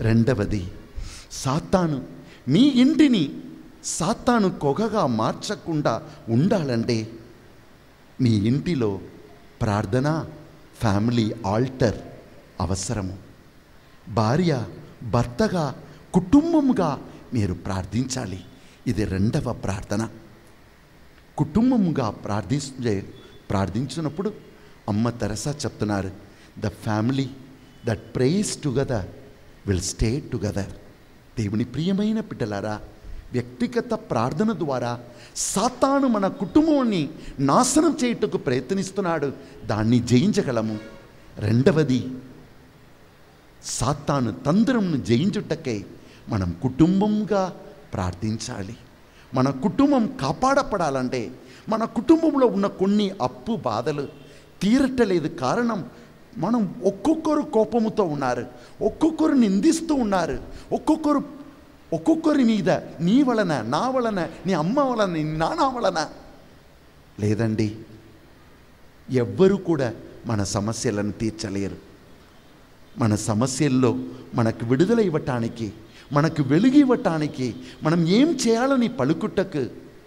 రెండవది సాతాను మీ ఇంటిని సాతాను కొగగా మార్చకుండా ఉండాలంటే మీ ఇంటిలో ప్రార్థన ఫ్యామిలీ ఆల్టర్ అవసరము భార్య భర్తగా కుటుంబముగా మీరు ప్రార్థించాలి ఇది రెండవ ప్రార్థన కుటుంబముగా ప్రార్థించే ప్రార్థించినప్పుడు అమ్మ తెరసా చెప్తున్నారు the family that prays together will stay together దేవుని ప్రియమైన బిడ్డలారా వ్యక్తిగత ప్రార్థన ద్వారా సాతాను మన కుటుంబాన్ని నాశనం చేయుటకు ప్రయత్నిస్తున్నాడు దాన్ని జయించగలము రెండవది సాతాను తంత్రంను జయించుటకై మనం కుటుంబంగా ప్రార్థించాలి మన కుటుంబం కాపాడపడాలంటే మన కుటుంబంలో ఉన్న కొన్ని అప్పు బాధలు తీరటలేదు కారణం మనం ఒక్కొక్కరు కోపముతో ఉన్నారు ఒక్కొక్కరు నిందిస్తూ ఉన్నారు ఒక్కొక్కరు ఒక్కొక్కరి మీద నీ వలన నా వలన నీ అమ్మ వలన నీ నాన్న వలన లేదండి ఎవ్వరూ కూడా మన సమస్యలను తీర్చలేరు మన సమస్యల్లో మనకు విడుదల ఇవ్వటానికి మనకు వెలుగు ఇవ్వటానికి మనం ఏం చేయాలని పలుకుటకు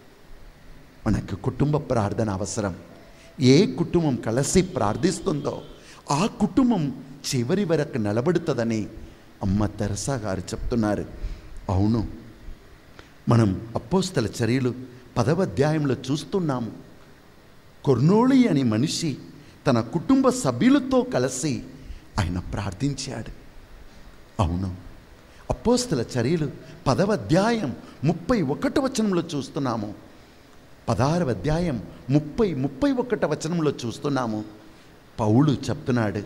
మనకు కుటుంబ ప్రార్థన అవసరం ఏ కుటుంబం కలిసి ప్రార్థిస్తుందో ఆ కుటుంబం చివరి వరకు నిలబడుతుందని అమ్మ తెరసా గారు చెప్తున్నారు అవును మనం అపోస్తల చర్యలు పదవ అధ్యాయంలో చూస్తున్నాము కొర్నోళి అనే మనిషి తన కుటుంబ సభ్యులతో కలిసి ఆయన ప్రార్థించాడు అవును అపోస్తల చర్యలు పదవ అధ్యాయం ముప్పై ఒకటి వచనంలో చూస్తున్నాము పదహారవ అధ్యాయం ముప్పై ముప్పై ఒకటి వచనంలో చూస్తున్నాము పౌలు చెప్తున్నాడు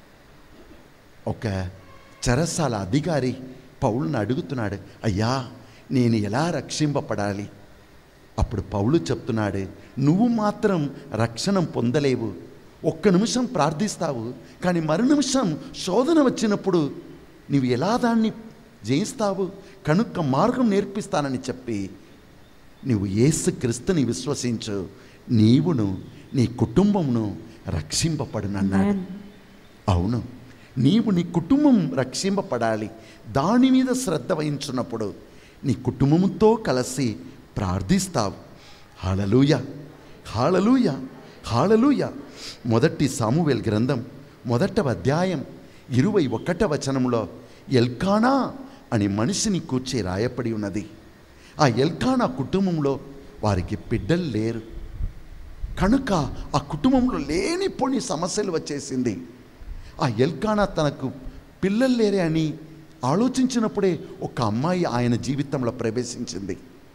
ఒక చెరసాల అధికారి పౌలుని అడుగుతున్నాడు అయ్యా నేను ఎలా రక్షింపబడాలి అప్పుడు పౌలు చెప్తున్నాడు నువ్వు మాత్రం రక్షణ పొందలేవు ఒక్క నిమిషం ప్రార్థిస్తావు కానీ మరు నిమిషం శోధన వచ్చినప్పుడు నువ్వు ఎలా దాన్ని జయిస్తావు కనుక మార్గం నేర్పిస్తానని చెప్పి నువ్వు యేసు క్రీస్తుని విశ్వసించు నీవును నీ కుటుంబమును రక్షింపబడునన్నాడు Amen. అవును నీవు నీ కుటుంబం రక్షింపబడాలి దాని మీద శ్రద్ధ వహించున్నప్పుడు నీ కుటుంబంతో కలిసి ప్రార్థిస్తావు హాలలుయ హాలలుయ హాలలుయ మొదటి సామువేల్ గ్రంథం మొదట అధ్యాయం ఇరవై ఒకట వచనంలో ఎల్కానా అనే మనిషిని కూర్చి రాయపడి ఉన్నది ఆ ఎల్కానా కుటుంబంలో వారికి బిడ్డలు లేరు కనుక ఆ కుటుంబంలో లేనిపోని సమస్యలు వచ్చేసింది ఆ ఎల్కానా తనకు పిల్లలు లేరే అని ఆలోచించినప్పుడే ఒక అమ్మాయి ఆయన జీవితంలో ప్రవేశించింది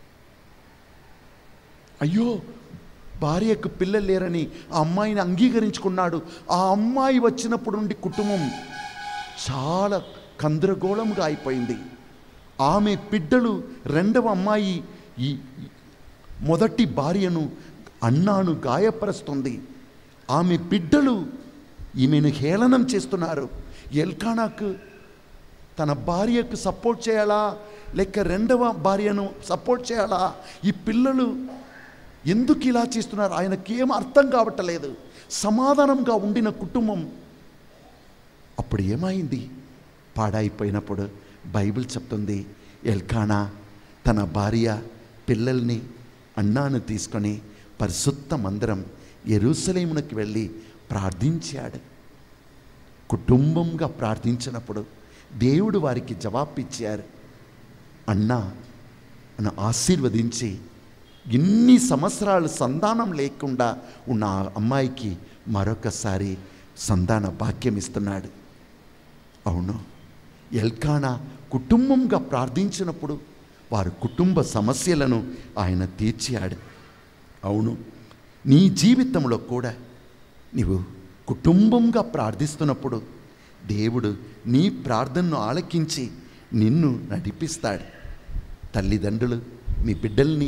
అయ్యో భార్యకు పిల్లలు లేరని ఆ అమ్మాయిని అంగీకరించుకున్నాడు ఆ అమ్మాయి వచ్చినప్పుడు నుండి కుటుంబం చాలా కందరగోళంగా అయిపోయింది ఆమె బిడ్డలు రెండవ అమ్మాయి ఈ ఈ మొదటి భార్యను అన్నాను గాయపరుస్తుంది ఆమె బిడ్డలు ఈమెను హేళనం చేస్తున్నారు ఎల్కానాకు తన భార్యకు సపోర్ట్ చేయాలా లేక రెండవ భార్యను సపోర్ట్ చేయాలా ఈ పిల్లలు ఎందుకు ఇలా చేస్తున్నారు ఆయనకి ఏం అర్థం కావట్లేదు సమాధానంగా ఉండిన కుటుంబం అప్పుడు ఏమైంది పాడైపోయినప్పుడు బైబిల్ చెప్తుంది ఎల్కానా తన భార్య పిల్లల్ని అన్నాను తీసుకొని పరిశుద్ధ మందిరం ఎరుసలేమునకి వెళ్ళి ప్రార్థించాడు కుటుంబంగా ప్రార్థించినప్పుడు దేవుడు వారికి జవాబిచ్చారు అన్నా అని ఆశీర్వదించి ఇన్ని సంవత్సరాలు సంతానం లేకుండా ఉన్న ఆ అమ్మాయికి మరొకసారి సంతాన భాగ్యం ఇస్తున్నాడు అవును ఎల్కానా కుటుంబంగా ప్రార్థించినప్పుడు వారి కుటుంబ సమస్యలను ఆయన తీర్చాడు అవును నీ జీవితంలో కూడా నీవు కుటుంబంగా ప్రార్థిస్తున్నప్పుడు దేవుడు నీ ప్రార్థనను ఆలకించి నిన్ను నడిపిస్తాడు తల్లిదండ్రులు మీ బిడ్డల్ని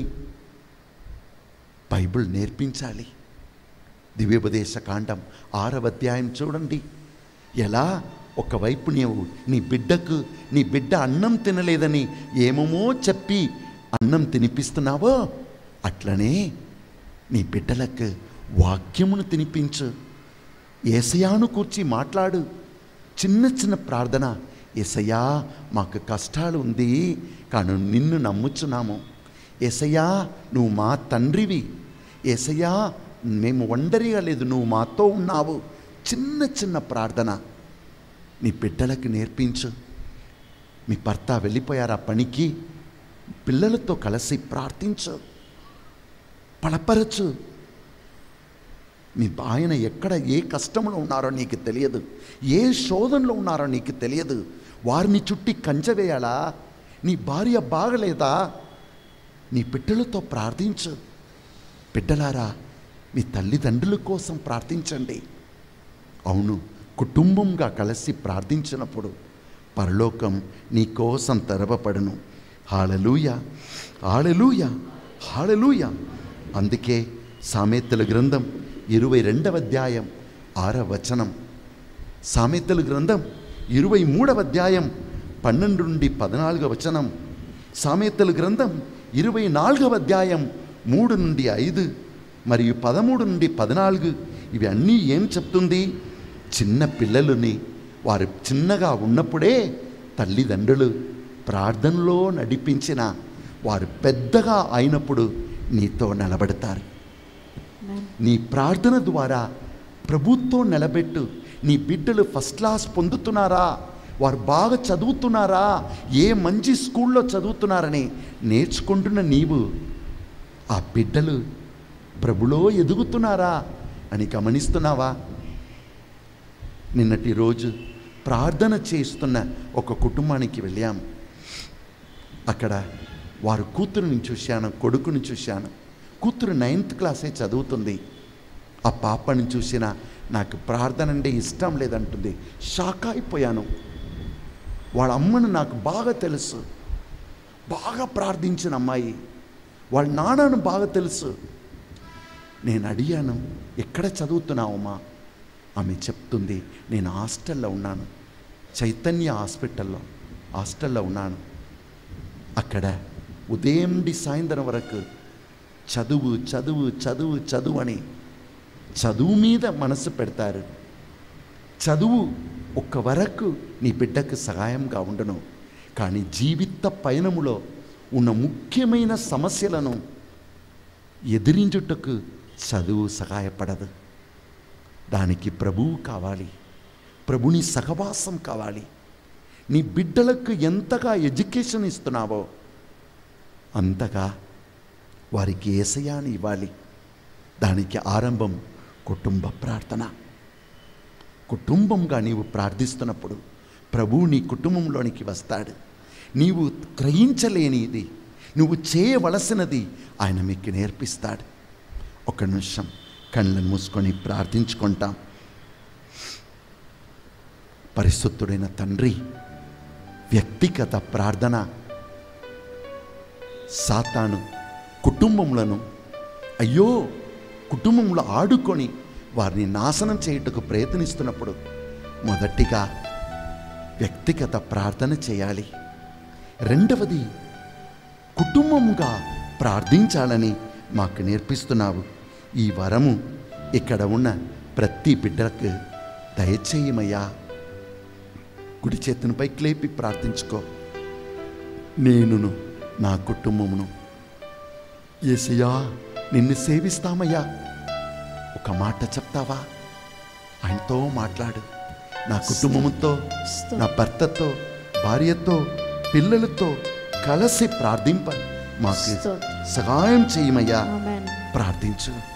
బైబిల్ నేర్పించాలి దివ్యోపదేశ కాండం ఆరవ అధ్యాయం చూడండి ఎలా ఒకవైపు నీవు నీ బిడ్డకు నీ బిడ్డ అన్నం తినలేదని ఏమేమో చెప్పి అన్నం తినిపిస్తున్నావో అట్లనే నీ బిడ్డలకు వాక్యమును తినిపించు ఏసయాను కూర్చి మాట్లాడు చిన్న చిన్న ప్రార్థన ఎసయ్యా మాకు కష్టాలు ఉంది కానీ నిన్ను నమ్ముచున్నాము ఎసయ్యా నువ్వు మా తండ్రివి ఎసయ్యా మేము ఒంటరిగా లేదు నువ్వు మాతో ఉన్నావు చిన్న చిన్న ప్రార్థన నీ బిడ్డలకు నేర్పించు మీ భర్త వెళ్ళిపోయారు ఆ పనికి పిల్లలతో కలిసి ప్రార్థించు బలపరచు మీ ఆయన ఎక్కడ ఏ కష్టంలో ఉన్నారో నీకు తెలియదు ఏ శోధనలో ఉన్నారో నీకు తెలియదు వారిని చుట్టి కంచె వేయాలా నీ భార్య బాగలేదా నీ బిడ్డలతో ప్రార్థించు బిడ్డలారా మీ తల్లిదండ్రుల కోసం ప్రార్థించండి అవును కుటుంబంగా కలిసి ప్రార్థించినప్పుడు పరలోకం నీ కోసం తెరవపడును హాళలూయ హాళలూయ హాళలూయ అందుకే సామెతల గ్రంథం ఇరవై రెండవ అధ్యాయం ఆరవ వచనం సామెతల గ్రంథం ఇరవై మూడవ అధ్యాయం పన్నెండు నుండి పద్నాలుగవ వచనం సామెతల గ్రంథం ఇరవై నాలుగవ అధ్యాయం మూడు నుండి ఐదు మరియు పదమూడు నుండి పద్నాలుగు ఇవి అన్నీ ఏం చెప్తుంది చిన్న పిల్లలని వారు చిన్నగా ఉన్నప్పుడే తల్లిదండ్రులు ప్రార్థనలో నడిపించిన వారు పెద్దగా అయినప్పుడు నీతో నిలబడతారు నీ ప్రార్థన ద్వారా ప్రభుత్వం నిలబెట్టు నీ బిడ్డలు ఫస్ట్ క్లాస్ పొందుతున్నారా వారు బాగా చదువుతున్నారా ఏ మంచి స్కూల్లో చదువుతున్నారని నేర్చుకుంటున్న నీవు ఆ బిడ్డలు ప్రభులో ఎదుగుతున్నారా అని గమనిస్తున్నావా నిన్నటి రోజు ప్రార్థన చేస్తున్న ఒక కుటుంబానికి వెళ్ళాం అక్కడ వారు కూతురుని చూశాను కొడుకుని చూశాను కూతురు నైన్త్ క్లాసే చదువుతుంది ఆ పాపని చూసిన నాకు ప్రార్థన అంటే ఇష్టం లేదంటుంది షాక్ అయిపోయాను వాళ్ళ అమ్మను నాకు బాగా తెలుసు బాగా ప్రార్థించిన అమ్మాయి వాళ్ళ నాన్నను బాగా తెలుసు నేను అడిగాను ఎక్కడ చదువుతున్నావమ్మా ఆమె చెప్తుంది నేను హాస్టల్లో ఉన్నాను చైతన్య హాస్పిటల్లో హాస్టల్లో ఉన్నాను అక్కడ ఉదయం నుండి సాయంత్రం వరకు చదువు చదువు చదువు చదువు అని చదువు మీద మనసు పెడతారు చదువు ఒక్క వరకు నీ బిడ్డకు సహాయంగా ఉండను కానీ జీవిత పయనములో ఉన్న ముఖ్యమైన సమస్యలను ఎదిరించుటకు చదువు సహాయపడదు దానికి ప్రభువు కావాలి ప్రభుని సహవాసం కావాలి నీ బిడ్డలకు ఎంతగా ఎడ్యుకేషన్ ఇస్తున్నావో అంతగా వారికి ఏసయాన్ని ఇవ్వాలి దానికి ఆరంభం కుటుంబ ప్రార్థన కుటుంబంగా నీవు ప్రార్థిస్తున్నప్పుడు ప్రభువు నీ కుటుంబంలోనికి వస్తాడు నీవు గ్రహించలేనిది నువ్వు చేయవలసినది ఆయన మీకు నేర్పిస్తాడు ఒక నిమిషం కళ్ళను మూసుకొని ప్రార్థించుకుంటాం పరిశుద్ధుడైన తండ్రి వ్యక్తిగత ప్రార్థన సాతాను కుటుంబములను అయ్యో కుటుంబంలో ఆడుకొని వారిని నాశనం చేయుటకు ప్రయత్నిస్తున్నప్పుడు మొదటిగా వ్యక్తిగత ప్రార్థన చేయాలి రెండవది కుటుంబముగా ప్రార్థించాలని మాకు నేర్పిస్తున్నావు ఈ వరము ఇక్కడ ఉన్న ప్రతి బిడ్డలకు దయచేయమయ్యా కుడి చేతునిపై క్లేపి ప్రార్థించుకో నేనును నా కుటుంబమును ఏసయ్యా నిన్ను సేవిస్తామయ్యా ఒక మాట చెప్తావా ఆయనతో మాట్లాడు నా కుటుంబంతో నా భర్తతో భార్యతో పిల్లలతో కలిసి ప్రార్థింప మాకు స్తోత్రం. సహాయం చేయమయ్యా ఆమేన్ ప్రార్థించు